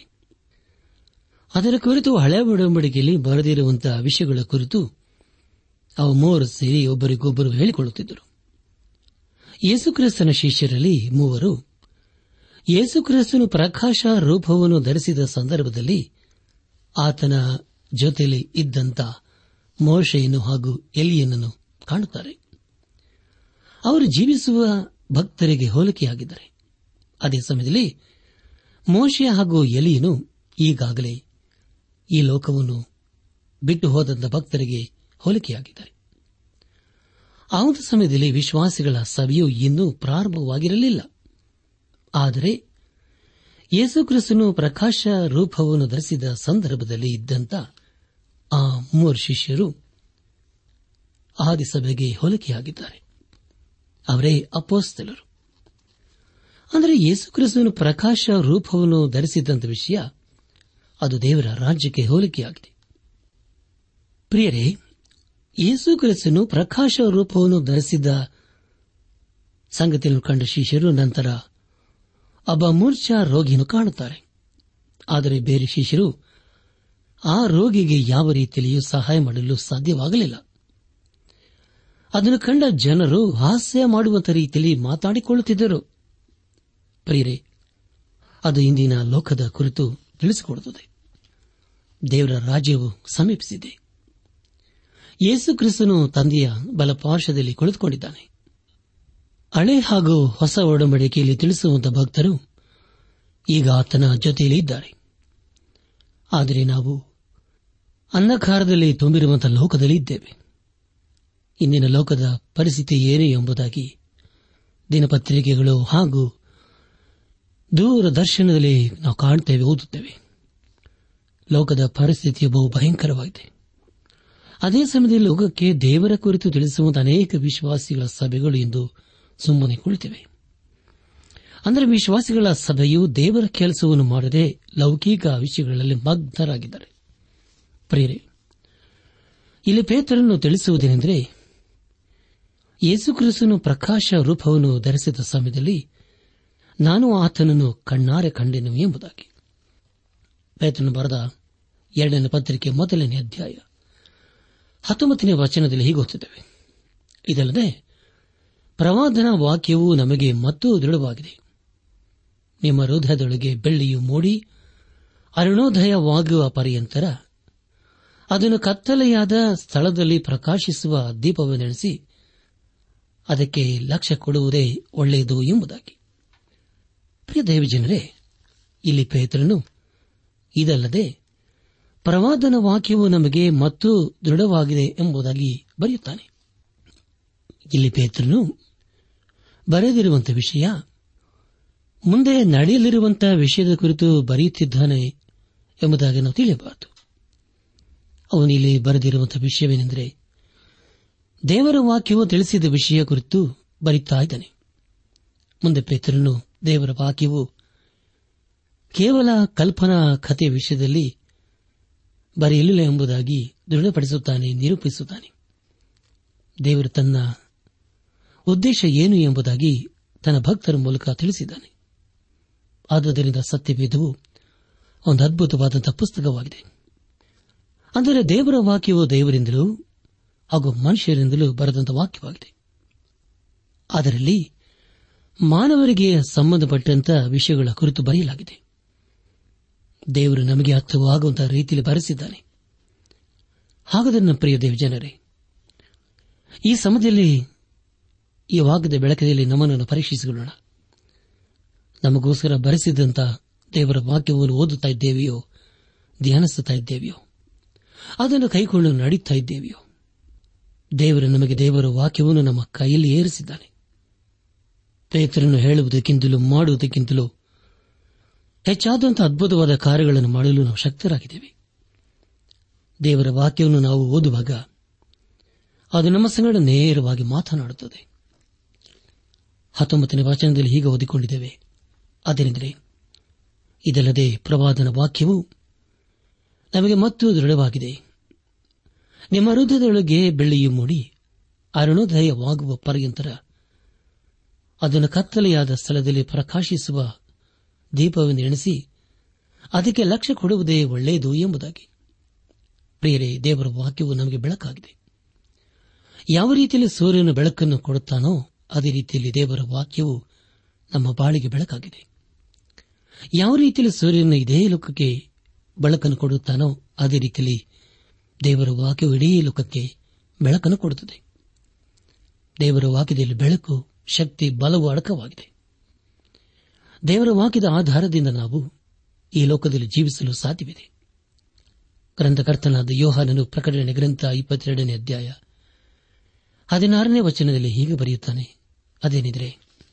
ಅದರ ಕುರಿತು ಹಳೆ ಒಡಂಬಡಿಕೆಯಲ್ಲಿ ಬರೆದಿರುವಂತಹ ವಿಷಯಗಳ ಕುರಿತು ಅವು ಮೂವರು ಸೇರಿ ಒಬ್ಬರಿಗೊಬ್ಬರು ಹೇಳಿಕೊಳ್ಳುತ್ತಿದ್ದರು ಯೇಸುಕ್ರಿಸ್ತನ ಶಿಷ್ಯರಲ್ಲಿ ಮೂವರು ಯೇಸುಕ್ರಿಸ್ತನು ಪ್ರಕಾಶ ರೂಪವನ್ನು ಧರಿಸಿದ ಸಂದರ್ಭದಲ್ಲಿ ಆತನ ಜೊತೆಯಲ್ಲಿ ಇದ್ದಂತ ಮೋಶೆಯನ್ನು ಹಾಗೂ ಎಲಿಯನನ್ನು ಕಾಣುತ್ತಾರೆ ಅವರು ಜೀವಿಸುವ ಭಕ್ತರಿಗೆ ಹೋಲಿಕೆಯಾಗಿದ್ದಾರೆ ಅದೇ ಸಮಯದಲ್ಲಿ ಮೋಶೆ ಹಾಗೂ ಎಲಿಯನು ಈಗಾಗಲೇ ಈ ಲೋಕವನ್ನು ಬಿಟ್ಟು ಹೋದಂತ ಭಕ್ತರಿಗೆ ಹೋಲಿಕೆಯಾಗಿದ್ದಾರೆ ಆ ಒಂದು ಸಮಯದಲ್ಲಿ ವಿಶ್ವಾಸಿಗಳ ಸಭೆಯು ಇನ್ನೂ ಪ್ರಾರಂಭವಾಗಿರಲಿಲ್ಲ ಆದರೆ ಯೇಸುಕ್ರಿಸ್ತನು ಪ್ರಕಾಶ ರೂಪವನ್ನು ಧರಿಸಿದ ಸಂದರ್ಭದಲ್ಲಿ ಇದ್ದಂತ ಆ ಮೂವರು ಶಿಷ್ಯರು ಆದಿಸಭೆಗೆ ಹೋಲಿಕೆಯಾಗಿದ್ದಾರೆ ಅವರೇ ಅಪೋಸ್ತಲರು ಅಂದರೆ ಯೇಸುಕ್ರಿಸ್ತನು ಪ್ರಕಾಶ ರೂಪವನ್ನು ಧರಿಸಿದಂತ ವಿಷಯ ಅದು ದೇವರ ರಾಜ್ಯಕ್ಕೆ ಹೋಲಿಕೆಯಾಗಿದೆ ಪ್ರಿಯರೇ ಯೇಸು ಕ್ರಿಸ್ತನು ಪ್ರಕಾಶ ರೂಪವನ್ನು ಧರಿಸಿದ್ದ ಸಂಗತಿಯನ್ನು ಕಂಡ ಶಿಷ್ಯರು ನಂತರ ಒಬ್ಬ ಮೂರ್ಛಾ ರೋಗಿಯನ್ನು ಕಾಣುತ್ತಾರೆ ಆದರೆ ಬೇರೆ ಶಿಷ್ಯರು ಆ ರೋಗಿಗೆ ಯಾವ ರೀತಿಯಲ್ಲಿಯೂ ಸಹಾಯ ಮಾಡಲು ಸಾಧ್ಯವಾಗಲಿಲ್ಲ ಅದನ್ನು ಕಂಡ ಜನರು ಹಾಸ್ಯ ಮಾಡುವಂತ ರೀತಿಯಲ್ಲಿ ಮಾತಾಡಿಕೊಳ್ಳುತ್ತಿದ್ದರು ಪ್ರಿಯರೇ ಅದು ಇಂದಿನ ಲೋಕದ ಕುರಿತು ತಿಳಿಸಿಕೊಡುತ್ತದೆ ದೇವರ ರಾಜ್ಯವು ಸಮೀಪಿಸಿದೆ ಯೇಸು ಕ್ರಿಸ್ತನು ತಂದೆಯ ಬಲಪಾರ್ಶ್ವದಲ್ಲಿ ಕುಳಿತುಕೊಂಡಿದ್ದಾನೆ ಹಳೆ ಹಾಗೂ ಹೊಸ ಒಡಂಬಡಿಕೆಯಲ್ಲಿ ತಿಳಿಸುವಂತ ಭಕ್ತರು ಈಗ ಆತನ ಜೊತೆಯಲ್ಲಿ ಇದ್ದಾರೆ ಆದರೆ ನಾವು ಅಂಧಕಾರದಲ್ಲಿ ತುಂಬಿರುವಂತಹ ಲೋಕದಲ್ಲಿ ಇದ್ದೇವೆ ಇಂದಿನ ಲೋಕದ ಪರಿಸ್ಥಿತಿ ಏನೇ ಎಂಬುದಾಗಿ ದಿನಪತ್ರಿಕೆಗಳು ಹಾಗೂ ದೂರದರ್ಶನದಲ್ಲಿ ನಾವು ಕಾಣುತ್ತೇವೆ ಓದುತ್ತೇವೆ ಲೋಕದ ಪರಿಸ್ಥಿತಿಯು ಬಹು ಭಯಂಕರವಾಗಿದೆ ಅದೇ ಸಮಯದಲ್ಲಿ ಲೋಕಕ್ಕೆ ದೇವರ ಕುರಿತು ತಿಳಿಸುವಂತಹ ಅನೇಕ ವಿಶ್ವಾಸಿಗಳ ಸಭೆಗಳು ಎಂದು ಸುಮ್ಮನೆ ಕುಳಿತಿವೆ ಅಂದರೆ ವಿಶ್ವಾಸಿಗಳ ಸಭೆಯು ದೇವರ ಕೆಲಸವನ್ನು ಮಾಡದೆ ಲೌಕಿಕ ವಿಷಯಗಳಲ್ಲಿ ಮಗ್ನರಾಗಿದ್ದಾರೆ ಪ್ರಿಯರೇ ಇಲ್ಲಿ ಪೇತ್ರನ್ನು ತಿಳಿಸುವುದೇನೆಂದರೆ ಯೇಸುಕ್ರಿಸ್ತನು ಪ್ರಕಾಶ ರೂಪವನ್ನು ಧರಿಸಿದ ಸಮಯದಲ್ಲಿ ನಾನು ಆತನನ್ನು ಕಣ್ಣಾರೆ ಕಂಡೆನು ಎಂಬುದಾಗಿ ಪೇತ್ರನು ಬರೆದ ಎರಡನೇ ಪತ್ರಿಕೆ ಮೊದಲನೇ ಅಧ್ಯಾಯ ಹತ್ತೊಂಬತ್ತನೇ ವಚನದಲ್ಲಿ ಹೀಗೆ ಓದುತ್ತಿದ್ದೇವೆ ಇದಲ್ಲದೆ ಪ್ರವಾದನ ವಾಕ್ಯವು ನಮಗೆ ಮತ್ತೂ ದೃಢವಾಗಿದೆ ನಿಮ್ಮ ಹೃದಯದೊಳಗೆ ಬೆಳ್ಳಿಯು ಮೂಡಿ ಅರುಣೋದಯವಾಗುವ ಪರ್ಯಂತರ ಅದನ್ನು ಕತ್ತಲೆಯಾದ ಸ್ಥಳದಲ್ಲಿ ಪ್ರಕಾಶಿಸುವ ದೀಪವನ್ನೆಣಿಸಿ ಅದಕ್ಕೆ ಲಕ್ಷ್ಯ ಕೊಡುವುದೇ ಒಳ್ಳೆಯದು ಎಂಬುದಾಗಿ ಪ್ರಿಯ ದೇವಜನರೇ ಇಲ್ಲಿ ಪೇತ್ರನು ಇದಲ್ಲದೆ ಪ್ರವಾದನ ವಾಕ್ಯವು ನಮಗೆ ಮತ್ತೂ ದೃಢವಾಗಿದೆ ಎಂಬುದಾಗಿ ಬರೆಯುತ್ತಾನೆ ಇಲ್ಲಿ ಪೇತ್ರನು ಬರೆದಿರುವಂತಹ ವಿಷಯ ಮುಂದೆ ನಡೆಯಲಿರುವಂತಹ ವಿಷಯದ ಕುರಿತು ಬರೆಯುತ್ತಿದ್ದಾನೆ ಎಂಬುದಾಗಿ ನಾವು ತಿಳಿಯಬಾರದು ಅವನು ಇಲ್ಲಿ ಬರೆದಿರುವಂತಹ ವಿಷಯವೇನೆಂದರೆ ದೇವರ ವಾಕ್ಯವು ತಿಳಿಸಿದ ವಿಷಯ ಕುರಿತು ಬರೀತಾ ಇದ್ದಾನೆ ಮುಂದೆ ಪೇತ್ರನು ದೇವರ ವಾಕ್ಯವು ಕೇವಲ ಕಲ್ಪನಾ ಕಥೆಯ ವಿಷಯದಲ್ಲಿ ಬರೆಯಲಿಲ್ಲ ಎಂಬುದಾಗಿ ದೃಢಪಡಿಸುತ್ತಾನೆ ನಿರೂಪಿಸುತ್ತಾನೆ ದೇವರು ತನ್ನ ಉದ್ದೇಶ ಏನು ಎಂಬುದಾಗಿ ತನ್ನ ಭಕ್ತರ ಮೂಲಕ ತಿಳಿಸಿದ್ದಾನೆ ಆದುದರಿಂದ ಸತ್ಯವೇದವು ಒಂದು ಅದ್ಭುತವಾದಂತಹ ಪುಸ್ತಕವಾಗಿದೆ ಅಂದರೆ ದೇವರ ವಾಕ್ಯವು ದೇವರಿಂದಲೂ ಹಾಗೂ ಮನುಷ್ಯರಿಂದಲೂ ಬರೆದಂತ ವಾಕ್ಯವಾಗಿದೆ ಅದರಲ್ಲಿ ಮಾನವರಿಗೆ ಸಂಬಂಧಪಟ್ಟಂತ ವಿಷಯಗಳ ಕುರಿತು ಬರೆಯಲಾಗಿದೆ ದೇವರು ನಮಗೆ ಅರ್ಥವಾಗುವಂತಹ ರೀತಿಯಲ್ಲಿ ಬರೆಸಿದ್ದಾನೆ ಹಾಗಾದರೆ ನನ್ನ ಪ್ರಿಯ ದೇವ ಜನರೇ ಈ ಸಮಯದಲ್ಲಿ ಈ ವಾಗದ ಬೆಳಕದಲ್ಲಿ ನಮ್ಮನ್ನು ಪರೀಕ್ಷಿಸಿಕೊಳ್ಳೋಣ ನಮಗೋಸ್ಕರ ಬರೆಸಿದಂತ ದೇವರ ವಾಕ್ಯವನ್ನು ಓದುತ್ತಾ ಇದ್ದೇವೆಯೋ ಧ್ಯಾನಿಸುತ್ತಾ ಇದ್ದೇವೆಯೋ ಅದನ್ನು ಕೈಕೊಳ್ಳಲು ನಡೀತಾ ಇದ್ದೇವೆಯೋ ದೇವರು ನಮಗೆ ದೇವರ ವಾಕ್ಯವನ್ನು ನಮ್ಮ ಕೈಯಲ್ಲಿ ಏರಿಸಿದ್ದಾನೆ ಪೇತ್ರನ್ನು ಹೇಳುವುದಕ್ಕಿಂತಲೂ ಮಾಡುವುದಕ್ಕಿಂತಲೂ ಹೆಚ್ಚಾದಂತಹ ಅದ್ಭುತವಾದ ಕಾರ್ಯಗಳನ್ನು ಮಾಡಲು ನಾವು ಶಕ್ತರಾಗಿದ್ದೇವೆ ದೇವರ ವಾಕ್ಯವನ್ನು ನಾವು ಓದುವಾಗ ಅದು ನಮ್ಮ ಸಂಗಡ ನೇರವಾಗಿ ಮಾತನಾಡುತ್ತದೆ ಹತ್ತೊಂಬತ್ತನೇ ವಚನದಲ್ಲಿ ಹೀಗೆ ಓದಿಕೊಂಡಿದ್ದೇವೆ ಅದೇನೆಂದರೆ ಇದಲ್ಲದೆ ಪ್ರವಾದನ ವಾಕ್ಯವು ನಮಗೆ ಮತ್ತೂ ದೃಢವಾಗಿದೆ ನಿಮ್ಮ ಹೃದಯದೊಳಗೆ ಬೆಳ್ಳಿಯು ಮೂಡಿ ಅರುಣೋದಯವಾಗುವ ಪರ್ಯಂತರ ಅದನ್ನು ಕತ್ತಲೆಯಾದ ಸ್ಥಳದಲ್ಲಿ ಪ್ರಕಾಶಿಸುವ ದೀಪವನ್ನು ಎಣಿಸಿ ಅದಕ್ಕೆ ಲಕ್ಷ್ಯ ಕೊಡುವುದೇ ಒಳ್ಳೆಯದು ಎಂಬುದಾಗಿ ಪ್ರಿಯರೇ ದೇವರ ವಾಕ್ಯವು ನಮಗೆ ಬೆಳಕಾಗಿದೆ ಯಾವ ರೀತಿಯಲ್ಲಿ ಸೂರ್ಯನ ಬೆಳಕನ್ನು ಕೊಡುತ್ತಾನೋ ಅದೇ ರೀತಿಯಲ್ಲಿ ದೇವರ ವಾಕ್ಯವು ನಮ್ಮ ಬಾಳಿಗೆ ಬೆಳಕಾಗಿದೆ ಯಾವ ರೀತಿಯಲ್ಲಿ ಸೂರ್ಯನ ಇದೇ ಲೋಕಕ್ಕೆ ಬೆಳಕನ್ನು ಕೊಡುತ್ತಾನೋ ಅದೇ ರೀತಿಯಲ್ಲಿ ದೇವರ ವಾಕ್ಯವು ಇಡೀ ಲೋಕಕ್ಕೆ ಬೆಳಕನ್ನು ಕೊಡುತ್ತದೆ ದೇವರ ವಾಕ್ಯದಲ್ಲಿ ಬೆಳಕು ಶಕ್ತಿ ಬಲವು ಅಡಕವಾಗಿದೆ ದೇವರ ವಾಕ್ಯದ ಆಧಾರದಿಂದ ನಾವು ಈ ಲೋಕದಲ್ಲಿ ಜೀವಿಸಲು ಸಾಧ್ಯವಿದೆ ಗ್ರಂಥಕರ್ತನಾದ ಯೋಹಾನನು ಪ್ರಕಟಣೆ ಗ್ರಂಥ ಇಪ್ಪತ್ತೆರಡನೇ ಅಧ್ಯಾಯ ಹದಿನಾರನೇ ವಚನದಲ್ಲಿ ಹೀಗೆ ಬರೆಯುತ್ತಾನೆ ಅದೇನಿದ್ರೆ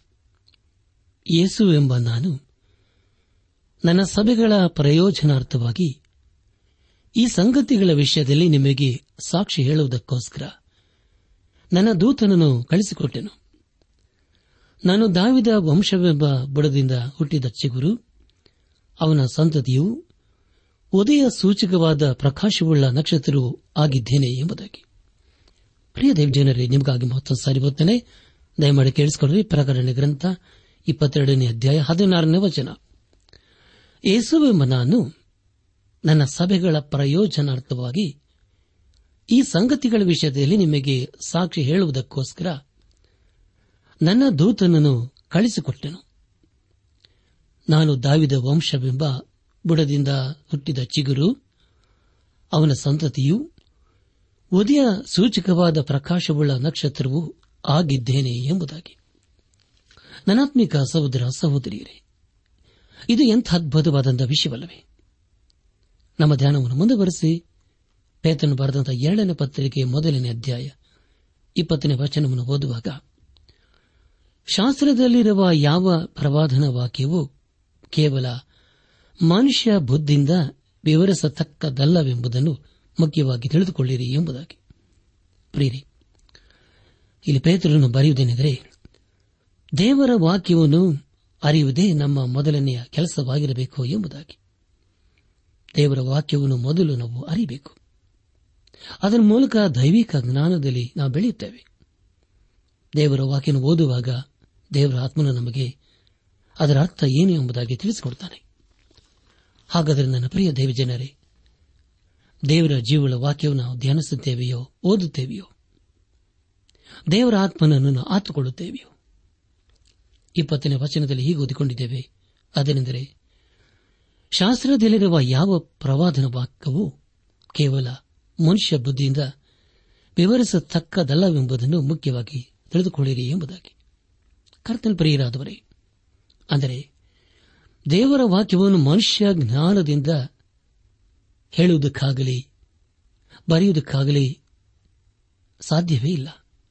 ಯೇಸು ಎಂಬ ನಾನು ನನ್ನ ಸಭೆಗಳ ಪ್ರಯೋಜನಾರ್ಥವಾಗಿ ಈ ಸಂಗತಿಗಳ ವಿಷಯದಲ್ಲಿ ನಿಮಗೆ ಸಾಕ್ಷಿ ಹೇಳುವುದಕ್ಕೋಸ್ಕರ ನನ್ನ ದೂತನನ್ನು ಕಳಿಸಿಕೊಟ್ಟೆನು ನಾನು ದಾವಿದ ವಂಶವೆಂಬ ಬುಡದಿಂದ ಹುಟ್ಟಿದ ಚಿಗುರು ಅವನ ಸಂತತಿಯು ಉದಯ ಸೂಚಕವಾದ ಪ್ರಕಾಶವುಳ್ಳ ನಕ್ಷತ್ರವೂ ಆಗಿದ್ದೇನೆ ಎಂಬುದಾಗಿ ಪ್ರಿಯ ದೇವಜನರೇ ನಿಮಗಾಗಿ ಮತ್ತೊಂದು ಸಾರಿ ಬರುತ್ತೇನೆ ದಯಮಾಡಿ ಕೇಳಿಸಿಕೊಳ್ಳಿ ಪ್ರಕಟಣೆ ಗ್ರಂಥ ಇಪ್ಪತ್ತೆರಡನೇ ಅಧ್ಯಾಯ ಹದಿನಾರನೇ ವಚನ ಯೇಸುವೆಂಬ ನಾನು ನನ್ನ ಸಭೆಗಳ ಪ್ರಯೋಜನಾರ್ಥವಾಗಿ ಈ ಸಂಗತಿಗಳ ವಿಷಯದಲ್ಲಿ ನಿಮಗೆ ಸಾಕ್ಷಿ ಹೇಳುವುದಕ್ಕೋಸ್ಕರ ನನ್ನ ದೂತನನ್ನು ಕಳಿಸಿಕೊಟ್ಟೆನು ನಾನು ದಾವಿದ ವಂಶವೆಂಬ ಬುಡದಿಂದ ಹುಟ್ಟಿದ ಚಿಗುರು ಅವನ ಸಂತತಿಯು ಉದಯ ಸೂಚಕವಾದ ಪ್ರಕಾಶವುಳ್ಳ ನಕ್ಷತ್ರವೂ ಆಗಿದ್ದೇನೆ ಎಂಬುದಾಗಿ ನನಾತ್ಮಿಕ ಸಹೋದರ ಸಹೋದರಿಯರೇ ಇದು ಎಂಥ ಅದ್ಭುತವಾದಂಥ ವಿಷಯವಲ್ಲವೇ ನಮ್ಮ ಧ್ಯಾನವನ್ನು ಮುಂದುವರೆಸಿ ಪೇತನು ಬರೆದಂತಹ ಎರಡನೇ ಪತ್ರಿಕೆಯ ಮೊದಲನೇ ಅಧ್ಯಾಯ ಇಪ್ಪತ್ತನೇ ವಚನವನ್ನು ಓದುವಾಗ ಶಾಸ್ತ್ರದಲ್ಲಿರುವ ಯಾವ ಪ್ರವಾದನ ವಾಕ್ಯವೂ ಕೇವಲ ಮನುಷ್ಯ ಬುದ್ಧಿಯಿಂದ ವಿವರಿಸತಕ್ಕದಲ್ಲವೆಂಬುದನ್ನು ಮುಖ್ಯವಾಗಿ ತಿಳಿದುಕೊಳ್ಳಿರಿ ಎಂಬುದಾಗಿ ಪ್ರೀರಿ ಇಲ್ಲಿ ಪೇತ್ರನು ಬರೆಯುವುದೇನೆಂದರೆ ದೇವರ ವಾಕ್ಯವನ್ನು ಅರಿಯುವುದೇ ನಮ್ಮ ಮೊದಲನೆಯ ಕೆಲಸವಾಗಿರಬೇಕು ಎಂಬುದಾಗಿ ದೇವರ ವಾಕ್ಯವನ್ನು ಮೊದಲು ನಾವು ಅರಿಯಬೇಕು ಅದರ ಮೂಲಕ ದೈವಿಕ ಜ್ಞಾನದಲ್ಲಿ ನಾವು ಬೆಳೆಯುತ್ತೇವೆ ದೇವರ ವಾಕ್ಯನ ಓದುವಾಗ ದೇವರ ಆತ್ಮನ ನಮಗೆ ಅದರ ಅರ್ಥ ಏನು ಎಂಬುದಾಗಿ ತಿಳಿಸಿಕೊಡ್ತಾನೆ ಹಾಗಾದರೆ ನನ್ನ ಪ್ರಿಯ ದೇವಜನರೇ ದೇವರ ಜೀವಳ ವಾಕ್ಯವನ್ನು ನಾವು ಧ್ಯಾನಿಸುತ್ತೇವೆಯೋ ಓದುತ್ತೇವೆಯೋ ದೇವರ ಆತ್ಮನನ್ನು ನಾವು ಆತುಕೊಳ್ಳುತ್ತೇವೆಯೋ ಇಪ್ಪತ್ತನೇ ವಚನದಲ್ಲಿ ಹೀಗೆ ಓದಿಕೊಂಡಿದ್ದೇವೆ ಅದೇನೆಂದರೆ ಶಾಸ್ತ್ರದಲ್ಲಿರುವ ಯಾವ ಪ್ರವಾದನ ವಾಕ್ಯವೂ ಕೇವಲ ಮನುಷ್ಯ ಬುದ್ಧಿಯಿಂದ ವಿವರಿಸತಕ್ಕದಲ್ಲವೆಂಬುದನ್ನು ಮುಖ್ಯವಾಗಿ ತಿಳಿದುಕೊಳ್ಳಿರಿ ಎಂಬುದಾಗಿ ಕರ್ತನ ಪ್ರಿಯರಾದವರೇ ಅಂದರೆ ದೇವರ ವಾಕ್ಯವನ್ನು ಮನುಷ್ಯ ಜ್ಞಾನದಿಂದ ಹೇಳುವುದಕ್ಕಾಗಲಿ ಬರೆಯುವುದಕ್ಕಾಗಲಿ ಸಾಧ್ಯವೇ ಇಲ್ಲ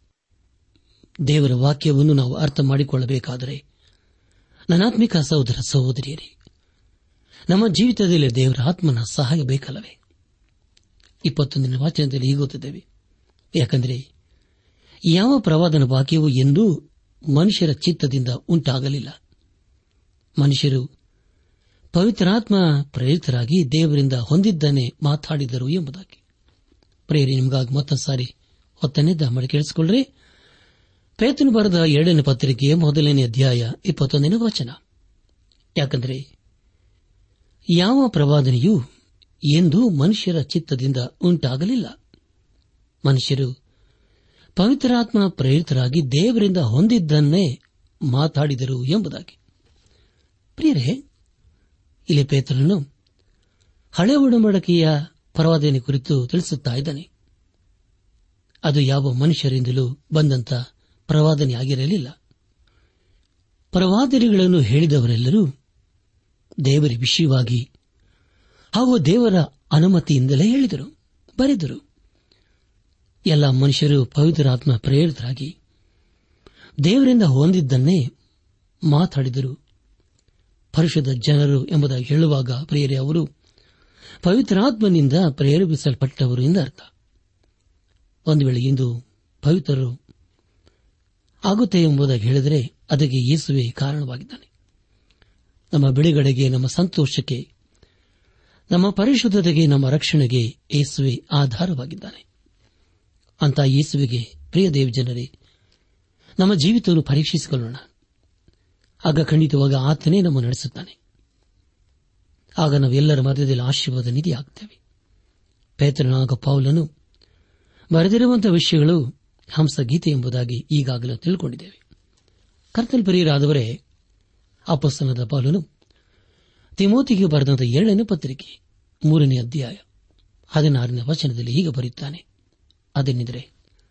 ದೇವರ ವಾಕ್ಯವನ್ನು ನಾವು ಅರ್ಥ ಮಾಡಿಕೊಳ್ಳಬೇಕಾದರೆ ನನಾತ್ಮಿಕ ಸಹೋದರ ಸಹೋದರಿಯರೇ ನಮ್ಮ ಜೀವಿತದಲ್ಲಿ ದೇವರ ಆತ್ಮನ ಸಹಾಯ ಬೇಕಲ್ಲವೇ ಇಪ್ಪತ್ತೊಂದನೇ ವಾಚನದಲ್ಲಿ ಹೀಗೋತಿದ್ದೇವೆ ಯಾಕಂದರೆ ಯಾವ ಪ್ರವಾದನ ವಾಕ್ಯವು ಎಂದೂ ಮನುಷ್ಯರ ಚಿತ್ತದಿಂದ ಉಂಟಾಗಲಿಲ್ಲ ಮನುಷ್ಯರು ಪವಿತ್ರಾತ್ಮ ಪ್ರೇರಿತರಾಗಿ ದೇವರಿಂದ ಹೊಂದಿದ್ದನ್ನೇ ಮಾತಾಡಿದರು ಎಂಬುದಾಗಿ ಪ್ರೇರಿ ನಿಮಗಾಗಿ ಮತ್ತೊಂದು ಸಾರಿ ಹೊತ್ತನೇದ ಮಾಡಿ ಕೇಳಿಸಿಕೊಳ್ಳ್ರಿ ಪೇತನು ಬರೆದ ಎರಡನೇ ಪತ್ರಿಕೆಯ ಮೊದಲನೇ ಅಧ್ಯಾಯ ಇಪ್ಪತ್ತೊಂದನೇ ವಚನ ಯಾಕಂದರೆ ಯಾವ ಪ್ರವಾದನೆಯೂ ಎಂದೂ ಮನುಷ್ಯರ ಚಿತ್ತದಿಂದ ಉಂಟಾಗಲಿಲ್ಲ ಮನುಷ್ಯರು ಪವಿತ್ರಾತ್ಮ ಪ್ರೇರಿತರಾಗಿ ದೇವರಿಂದ ಹೊಂದಿದ್ದನ್ನೇ ಮಾತಾಡಿದರು ಎಂಬುದಾಗಿ ಪ್ರಿಯರೇ ಇಲ್ಲಿ ಪೇತ್ರನು ಹಳೆ ಉಡಂಬಡಿಕೆಯ ಪ್ರವಾದನೆ ಕುರಿತು ತಿಳಿಸುತ್ತಾ ಇದ್ದಾನೆ ಅದು ಯಾವ ಮನುಷ್ಯರಿಂದಲೂ ಬಂದಂತ ಪ್ರವಾದನೆಯಾಗಿರಲಿಲ್ಲ ಪ್ರವಾದನೆಗಳನ್ನು ಹೇಳಿದವರೆಲ್ಲರೂ ದೇವರ ವಿಷಯವಾಗಿ ಹಾಗೂ ದೇವರ ಅನುಮತಿಯಿಂದಲೇ ಹೇಳಿದರು ಬರೆದರು ಎಲ್ಲ ಮನುಷ್ಯರು ಪವಿತ್ರಾತ್ಮ ಪ್ರೇರಿತರಾಗಿ ದೇವರಿಂದ ಹೊಂದಿದ್ದನ್ನೇ ಮಾತಾಡಿದರು ಪರಿಶುದ್ಧ ಜನರು ಎಂಬುದಾಗಿ ಹೇಳುವಾಗ ಪ್ರಿಯರೇ ಅವರು ಪವಿತ್ರಾತ್ಮನಿಂದ ಪ್ರೇರೇಪಿಸಲ್ಪಟ್ಟವರು ಎಂದರ್ಥ ಒಂದು ವೇಳೆ ಇಂದು ಪವಿತ್ರರು ಆಗುತ್ತೆ ಎಂಬುದಾಗಿ ಹೇಳಿದರೆ ಅದಕ್ಕೆ ಯೇಸುವೆ ಕಾರಣವಾಗಿದ್ದಾನೆ ನಮ್ಮ ಬಿಡುಗಡೆಗೆ ನಮ್ಮ ಸಂತೋಷಕ್ಕೆ ನಮ್ಮ ಪರಿಶುದ್ಧತೆಗೆ ನಮ್ಮ ರಕ್ಷಣೆಗೆ ಯೇಸುವೆ ಆಧಾರವಾಗಿದ್ದಾನೆ ಅಂತ ಯೇಸುವಿಗೆ ಪ್ರಿಯ ದೇವ ಜನರೇ ನಮ್ಮ ಜೀವಿತವನ್ನು ಪರೀಕ್ಷಿಸಿಕೊಳ್ಳೋಣ ಆಗ ಖಂಡಿತವಾಗ ಆತನೇ ನಮ್ಮ ನಡೆಸುತ್ತಾನೆ ಆಗ ನಾವೆಲ್ಲರ ಮಧ್ಯದಲ್ಲಿ ಆಶೀರ್ವಾದ ನಿಧಿ ಆಗ್ತೇವೆ ಪೇತ್ರನಾಗ ಪೌಲನು ಬರೆದಿರುವಂತಹ ವಿಷಯಗಳು ಹಂಸಗೀತೆ ಎಂಬುದಾಗಿ ಈಗಾಗಲೇ ತಿಳ್ಕೊಂಡಿದ್ದೇವೆ ಕರ್ತಲ್ ಪ್ರಿಯರಾದವರೇ ಅಪಸ್ತನದ ಪೌಲನು ತಿಮೋತಿಗೆ ಬರೆದಂತಹ ಏಳನೇ ಪತ್ರಿಕೆ ಮೂರನೇ ಅಧ್ಯಾಯ ಹದಿನಾರನೇ ವಚನದಲ್ಲಿ ಹೀಗೆ ಬರೆಯುತ್ತಾನೆ ಅದೇನೆಂದರೆ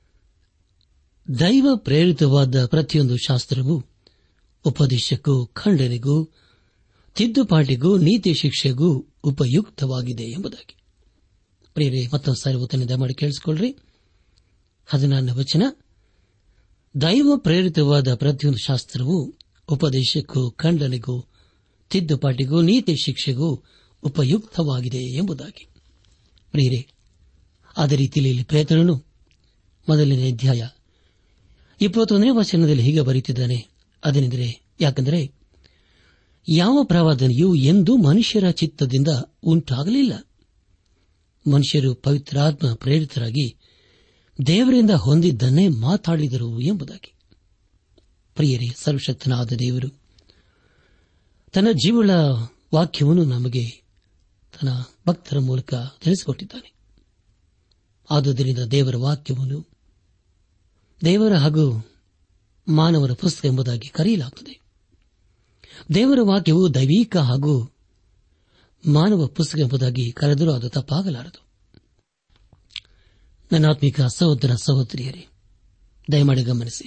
ದೈವ ಪ್ರೇರಿತವಾದ ಪ್ರತಿಯೊಂದು ಶಾಸ್ತ್ರವು ಉಪದೇಶಕ್ಕೂ ಖಂಡನೆಗೂ ತಿದ್ದುಪಾಟಿಗೂ ನೀತಿ ಶಿಕ್ಷೆಗೂ ಉಪಯುಕ್ತವಾಗಿದೆ ಎಂಬುದಾಗಿ ಪ್ರಿಯರೇ ಮತ್ತೊಂದು ಸಾರಿ ಉತ್ತನಿಂದ ಮಾಡಿ ಕೇಳಿಸಿಕೊಳ್ಳ್ರಿ ಹದಿನಾರನೇ ವಚನ ದೈವ ಪ್ರೇರಿತವಾದ ಪ್ರತಿಯೊಂದು ಶಾಸ್ತ್ರವು ಉಪದೇಶಕ್ಕೂ ಖಂಡನೆಗೂ ತಿದ್ದುಪಾಟಿಗೂ ನೀತಿ ಶಿಕ್ಷೆಗೂ ಉಪಯುಕ್ತವಾಗಿದೆ ಎಂಬುದಾಗಿ ಪ್ರಿಯರೇ ಅದೇ ರೀತಿಯಲ್ಲಿ ಇಲ್ಲಿ ಪೇತ್ರನು ಮೊದಲನೇ ಅಧ್ಯಾಯ ಇಪ್ಪತ್ತೊಂದನೇ ವಚನದಲ್ಲಿ ಹೀಗೆ ಬರೆಯುತ್ತಿದ್ದಾನೆ ಅದೇನೆಂದರೆ ಯಾಕೆಂದರೆ ಯಾವ ಪ್ರವಾದನೆಯೂ ಎಂದೂ ಮನುಷ್ಯರ ಚಿತ್ತದಿಂದ ಉಂಟಾಗಲಿಲ್ಲ ಮನುಷ್ಯರು ಪವಿತ್ರಾತ್ಮ ಪ್ರೇರಿತರಾಗಿ ದೇವರಿಂದ ಹೊಂದಿದ್ದನ್ನೇ ಮಾತಾಡಿದರು ಎಂಬುದಾಗಿ ಪ್ರಿಯರೇ ಸರ್ವಶಕ್ತನಾದ ದೇವರು ತನ್ನ ಜೀವಳ ವಾಕ್ಯವನ್ನು ನಮಗೆ ತನ್ನ ಭಕ್ತರ ಮೂಲಕ ತಿಳಿಸಿಕೊಟ್ಟಿದ್ದಾನೆ ಆದುದರಿಂದ ದೇವರ ವಾಕ್ಯವನ್ನು ದೇವರ ಹಾಗೂ ಮಾನವರ ಪುಸ್ತಕ ಎಂಬುದಾಗಿ ಕರೆಯಲಾಗುತ್ತದೆ ದೇವರ ವಾಕ್ಯವು ದೈವಿಕ ಹಾಗೂ ಮಾನವ ಪುಸ್ತಕ ಎಂಬುದಾಗಿ ಕರೆದರೂ ಅದು ತಪ್ಪಾಗಲಾರದು ನನ್ನಾತ್ಮಿಕ ಸಹೋದರ ಸಹೋದರಿಯರೇ ದಯಮಾಡಿ ಗಮನಿಸಿ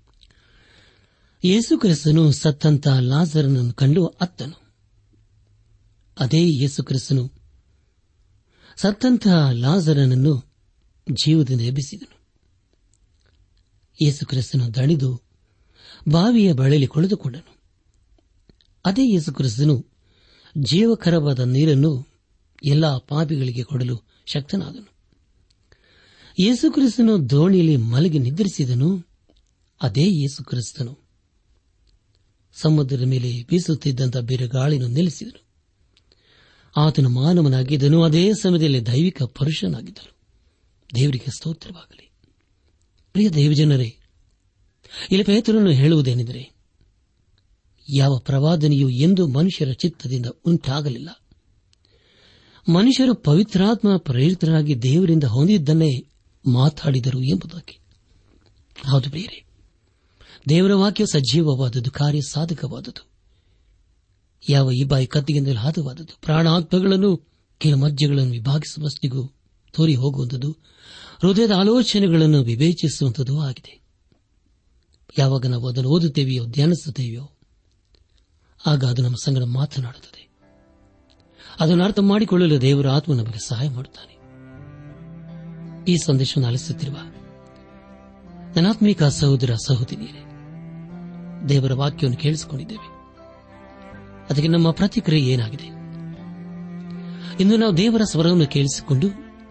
ಯೇಸು ಕ್ರಿಸ್ತನು ಸತ್ತಂತ ಲಾಜರನನ್ನು ಕಂಡು ಅತ್ತನು ಅದೇ ಯೇಸು ಕ್ರಿಸ್ತನು ಸತ್ತಂತ ಲಾಜರನನ್ನು ಜೀವದಿಂದ ಎಬ್ಬಿಸಿದನು ಯೇಸು ಕ್ರಿಸ್ತನು ದಣಿದು ಬಾವಿಯ ಬಳಿಯಲ್ಲಿ ಕುಳಿತುಕೊಂಡನು ಅದೇ ಯೇಸು ಕ್ರಿಸ್ತನು ಜೀವಕರವಾದ ನೀರನ್ನು ಎಲ್ಲಾ ಪಾಪಿಗಳಿಗೆ ಕೊಡಲು ಶಕ್ತನಾದನು ಯೇಸು ಕ್ರಿಸ್ತನು ದೋಣಿಯಲ್ಲಿ ಮಲಗಿ ನಿದ್ರಿಸಿದನು ಅದೇ ಯೇಸು ಕ್ರಿಸ್ತನು ಸಮುದ್ರದ ಮೇಲೆ ಬೀಸುತ್ತಿದ್ದಂಥ ಬಿರುಗಾಳಿನ ನಿಲ್ಲಿಸಿದನು ಆತನು ಮಾನವನಾಗಿದ್ದನು ಅದೇ ಸಮಯದಲ್ಲಿ ದೈವಿಕ ಪುರುಷನಾಗಿದ್ದನು ದೇವರಿಗೆ ಸ್ತೋತ್ರವಾಗಲಿ ಪ್ರಿಯ ದೇವಜನರೇ ಇಲ್ಲಿ ಪೇತ್ರನು ಹೇಳುವುದೇನೆಂದರೆ ಯಾವ ಪ್ರವಾದನೆಯೂ ಎಂದು ಮನುಷ್ಯರ ಚಿತ್ತದಿಂದ ಉಂಟಾಗಲಿಲ್ಲ ಮನುಷ್ಯರು ಪವಿತ್ರಾತ್ಮ ಪ್ರೇರಿತರಾಗಿ ದೇವರಿಂದ ಹೊಂದಿದ್ದನ್ನೇ ಮಾತಾಡಿದರು ಎಂಬುದಾಗಿ ಹೌದು ಬೇರೆ ದೇವರ ವಾಕ್ಯ ಸಜೀವವಾದದ್ದು ಕಾರ್ಯ ಸಾಧಕವಾದದ್ದು ಯಾವ ಈ ಬಾಯಿ ಕತ್ತಿಗೆಂದಲೂ ಹಾದವಾದದ್ದು ಪ್ರಾಣಾತ್ಮಗಳನ್ನು ಕೆಲ ಮಜ್ಜೆಗಳನ್ನು ವಿಭಾಗಿಸುವಷ್ಟಿಗೂ ತೋರಿ ಹೋಗುವಂಥದ್ದು ಹೃದಯದ ಆಲೋಚನೆಗಳನ್ನು ವಿವೇಚಿಸುವಂಥದ್ದು ಆಗಿದೆ ಯಾವಾಗ ನಾವು ಅದನ್ನು ಓದುತ್ತೇವೆಯೋ ಧ್ಯಾನಿಸುತ್ತೇವೆಯೋ ಆಗ ಅದು ನಮ್ಮ ಸಂಗಡ ಮಾತನಾಡುತ್ತದೆ ಅದನ್ನು ಅರ್ಥ ಮಾಡಿಕೊಳ್ಳಲು ದೇವರ ಆತ್ಮ ನಮಗೆ ಸಹಾಯ ಮಾಡುತ್ತಾನೆ ಈ ಸಂದೇಶವನ್ನು ಆಲಿಸುತ್ತಿರುವ ನನಾತ್ಮಿಕ ಸಹೋದರ ಸಹೋದರಿಯರೇ ದೇವರ ವಾಕ್ಯವನ್ನು ಕೇಳಿಸಿಕೊಂಡಿದ್ದೇವೆ ಅದಕ್ಕೆ ನಮ್ಮ ಪ್ರತಿಕ್ರಿಯೆ ಏನಾಗಿದೆ ಇಂದು ನಾವು ದೇವರ ಸ್ವರವನ್ನು ಕೇಳಿಸಿಕೊಂಡು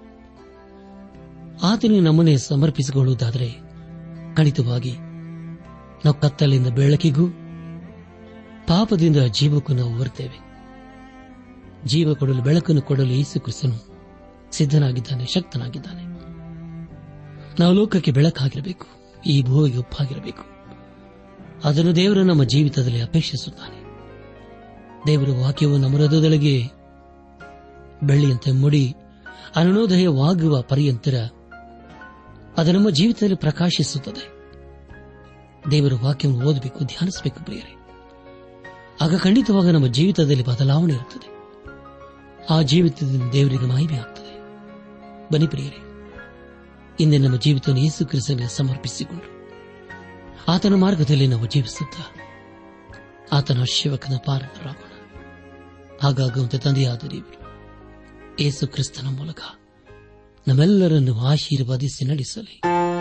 ಆತನಿಗೆ ನಮ್ಮನ್ನೇ ಸಮರ್ಪಿಸಿಕೊಳ್ಳುವುದಾದರೆ ಖಂಡಿತವಾಗಿ ನಾವು ಕತ್ತಲಿಂದ ಬೆಳಕಿಗೂ ಪಾಪದಿಂದ ಜೀವಕ್ಕೂ ನಾವು ಬರುತ್ತೇವೆ ಜೀವ ಕೊಡಲು ಬೆಳಕನ್ನು ಕೊಡಲು ಯೇಸು ಕ್ರಿಸ್ತನು ಸಿದ್ಧನಾಗಿದ್ದಾನೆ ಶಕ್ತನಾಗಿದ್ದಾನೆ ನಾವು ಲೋಕಕ್ಕೆ ಬೆಳಕಾಗಿರಬೇಕು ಈ ಭೂಮಿಗೆ ಉಪ್ಪಾಗಿರಬೇಕು ಅದನ್ನು ದೇವರು ನಮ್ಮ ಜೀವಿತದಲ್ಲಿ ಅಪೇಕ್ಷಿಸುತ್ತಾನೆ ದೇವರ ವಾಕ್ಯವು ನಮ್ಮ ಹೃದಯದೊಳಗೆ ಬೆಳ್ಳಿಯಂತೆ ಮುಡಿ ಅರುಣೋದಯವಾಗುವ ಪರ್ಯಂತರ ಅದು ನಮ್ಮ ಜೀವಿತದಲ್ಲಿ ಪ್ರಕಾಶಿಸುತ್ತದೆ ದೇವರ ವಾಕ್ಯವನ್ನು ಓದಬೇಕು ಧ್ಯಾನಿಸಬೇಕು ಪ್ರಿಯರೇ ಆಗ ಖಂಡಿತವಾಗ ನಮ್ಮ ಜೀವಿತದಲ್ಲಿ ಬದಲಾವಣೆ ಇರುತ್ತದೆ ಆ ಜೀವಿತದಿಂದ ದೇವರಿಗೆ ಮಹಿಮೆ ಆಗ್ತದೆ ಬನ್ನಿ ಪ್ರಿಯರೇ ಇಂದೇ ನಮ್ಮ ಜೀವಿತವನ್ನು ಯೇಸು ಕ್ರಿಸ್ತನಿಗೆ ಸಮರ್ಪಿಸಿಕೊಂಡು ಆತನ ಮಾರ್ಗದಲ್ಲಿ ನಾವು ಜೀವಿಸುತ್ತಾ ಆತನ ಶಿವಕನ ಪಾಲಕರಾಗೋಣ ಹಾಗಾಗುವಂತೆ ತಂದೆಯಾದ ದೇವರು ಯೇಸು ಕ್ರಿಸ್ತನ ಮೂಲಕ ನಮ್ಮೆಲ್ಲರನ್ನು ಆಶೀರ್ವದಿಸಿ ನಡೆಸಲಿ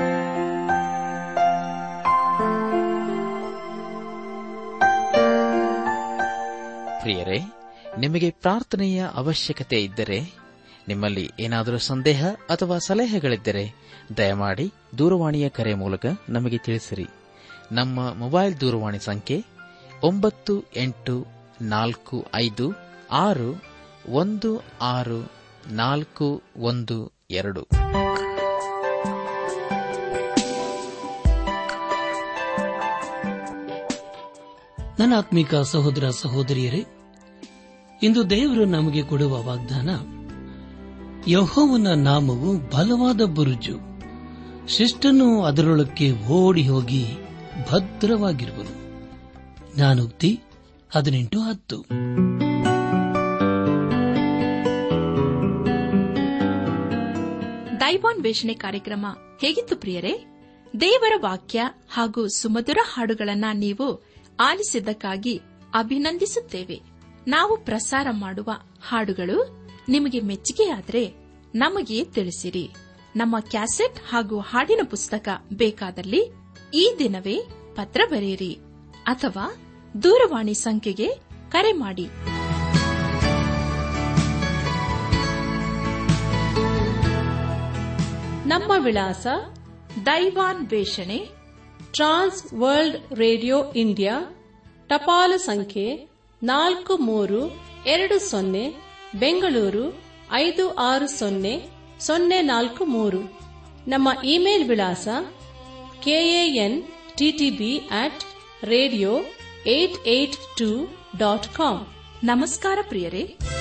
ಪ್ರಿಯರೇ ನಿಮಗೆ ಪ್ರಾರ್ಥನೆಯ ಅವಶ್ಯಕತೆ ಇದ್ದರೆ ನಿಮ್ಮಲ್ಲಿ ಏನಾದರೂ ಸಂದೇಹ ಅಥವಾ ಸಲಹೆಗಳಿದ್ದರೆ ದಯಮಾಡಿ ದೂರವಾಣಿಯ ಕರೆ ಮೂಲಕ ನಮಗೆ ತಿಳಿಸಿರಿ ನಮ್ಮ ಮೊಬೈಲ್ ದೂರವಾಣಿ ಸಂಖ್ಯೆ ಒಂಬತ್ತು ಎಂಟು ನಾಲ್ಕು ಐದು ಆರು ಒಂದು ಆರು ನಾಲ್ಕು ಒಂದು ಎರಡು ನನ್ನ ಆತ್ಮಿಕ ಸಹೋದರ ಸಹೋದರಿಯರೇ ಇಂದು ದೇವರು ನಮಗೆ ಕೊಡುವ ವಾಗ್ದಾನ ಯಹೋವನ ನಾಮವು ಬಲವಾದ ಬುರುಜು ಶಿಷ್ಟನು ಅದರೊಳಕ್ಕೆ ಓಡಿ ಹೋಗಿ ಭದ್ರವಾಗಿರುವನು ನಾನುಕ್ತಿ ಹದಿನೆಂಟು ಹತ್ತು ದೈವಾನ್ವೇಷಣೆ ಕಾರ್ಯಕ್ರಮ ಹೇಗಿತ್ತು ಪ್ರಿಯರೇ ದೇವರ ವಾಕ್ಯ ಹಾಗೂ ಸುಮಧುರ ಹಾಡುಗಳನ್ನ ನೀವು ಆಲಿಸಿದ್ದಕ್ಕಾಗಿ ಅಭಿನಂದಿಸುತ್ತೇವೆ ನಾವು ಪ್ರಸಾರ ಮಾಡುವ ಹಾಡುಗಳು ನಿಮಗೆ ಮೆಚ್ಚುಗೆಯಾದರೆ ನಮಗೆ ತಿಳಿಸಿರಿ ನಮ್ಮ ಕ್ಯಾಸೆಟ್ ಹಾಗೂ ಹಾಡಿನ ಪುಸ್ತಕ ಬೇಕಾದಲ್ಲಿ ಈ ದಿನವೇ ಪತ್ರ ಬರೆಯಿರಿ ಅಥವಾ ದೂರವಾಣಿ ಸಂಖ್ಯೆಗೆ ಕರೆ ಮಾಡಿ ನಮ್ಮ ವಿಳಾಸ ದೈವಾನ್ ವೇಷಣೆ ಟ್ರಾನ್ಸ್ ವರ್ಲ್ಡ್ ರೇಡಿಯೋ ಇಂಡಿಯಾ ಟಪಾಲು ಸಂಖ್ಯೆ ನಾಲ್ಕು ಮೂರು ಎರಡು ಸೊನ್ನೆ ಬೆಂಗಳೂರು ಐದು ಆರು ಸೊನ್ನೆ ಸೊನ್ನೆ ನಾಲ್ಕು ಮೂರು ನಮ್ಮ ಇಮೇಲ್ ವಿಳಾಸ KAN TTB at radio eight eight two dot com ನಮಸ್ಕಾರ ಪ್ರಿಯರೇ